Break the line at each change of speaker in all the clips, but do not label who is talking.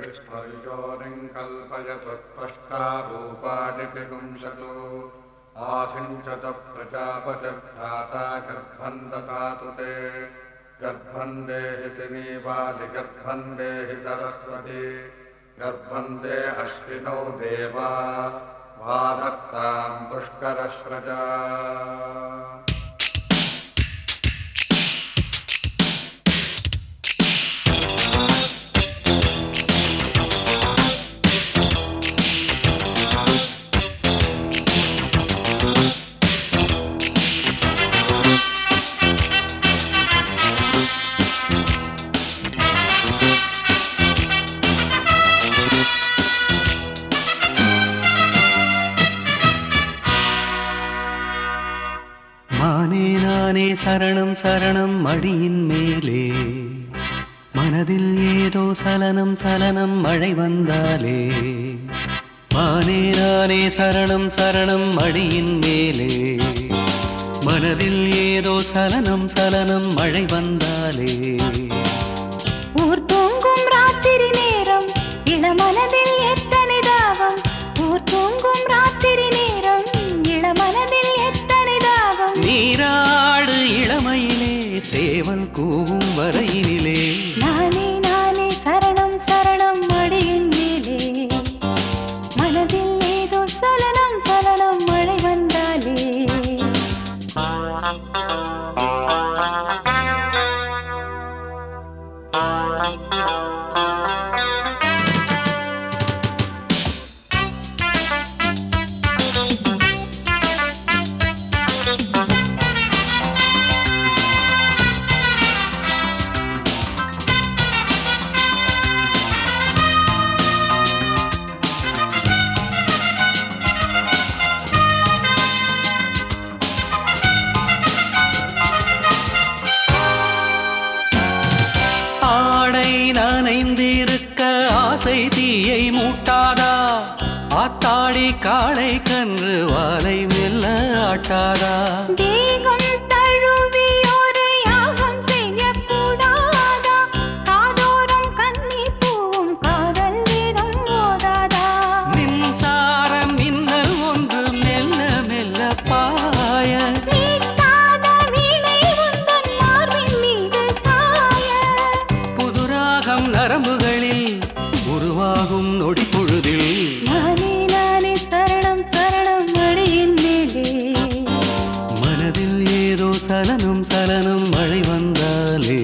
विष्णुर्योनिं कल्पयतु त्वष्टारूपाणि विपुंसतु आसिञ्चत प्रजापतिर्भ्राता गर्भं ददातु ते गर्भं देहि सिनीवादि गर्भं देहि सरस्वती गर्भं दे अश्विनौ देवा वादत्तां पुष्करश्रजा
மானே நானே சரணம் சரணம் மடியின் மேலே மனதில் ஏதோ சலனம் சலனம் மழை வந்தாலே மானே நானே சரணம் சரணம் மடியின் மேலே மனதில் ஏதோ சலனம் சலனம் மழை வந்தாலே
ஊர் தூங்கும் ராத்திரி நேரம் இளமனதில் எத்தனை தாகம் ஊர் தூங்கும் ராத்திரி நேரம் இளமனதில் எத்தனை தாகம்
நீராடு இளமையிலே சேவல் கூவும் வரையினிலே
நானே நானே சரணம் சரணம் மடியின் மேலே மனதில் ஏதோ சலனம் சலனம் மழை வந்தாலே
ஆடை நனைந்திருக்க ஆசை தீயை மூட்டாதா ஆத்தாடி காளை கன்று வாலை மெல்ல ஆட்டாதா
தேகம் தழுவி ஒரு யாகம் செய்யக்கூடாதா காதோரம் கன்னி பூவும் காதல் வீடும் போதாதா
மின்சாரம் மின்னல் ஒன்று மெல்ல மெல்ல பாய
நீட்டாத வீணை உந்தன் மார்பின் மீது சாய
புதுராகம் நரம்புகளில் உருவாகும் நொடி பொழுதில்
நானே நானே சரணம் சரணம் மடியின் மேலே
மனதில் ஏதோ சலனம் சலனம் மழை வந்தாலே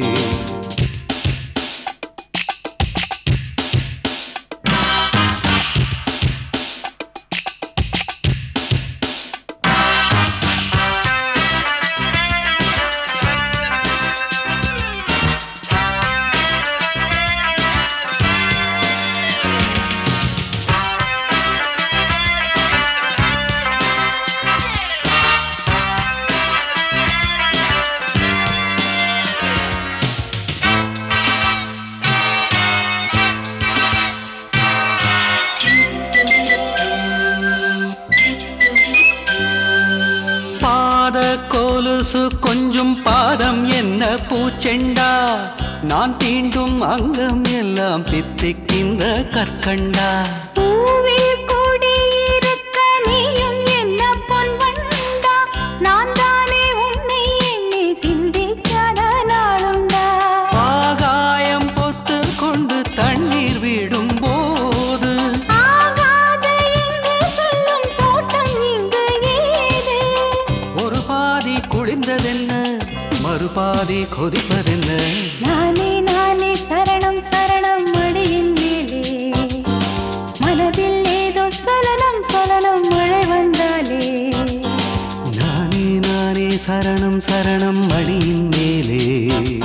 பாத கொலுசு கொஞ்சம் பாதம் என்ன பூச்செண்டா நான் தீண்டும் அங்கம் எல்லாம் தித்திக்கின்ற கற்கண்டா
பூவில் கூடியிருக்க நீயும் என்ன பொன் வண்டா நான் தானே உன்னை எண்ணி சிந்திக்காத நாளுண்டா
ஆகாயம் பொத்து கொண்டு தண்ணீர் விடும் போது
ஆகாது என்று சொல்லும் தோட்டம் இங்கு ஏது
ஒரு பாதி குளிர்ந்ததென்ன மறுபாதி கொதிப்பதென்ன
நானே நானே சரணம் சரணம் மடியின் மேலே மனதில் ஏதோ சலனம் சலனம் மழை வந்தாலே
நானே நானே சரணம் சரணம் மடியின் மேலே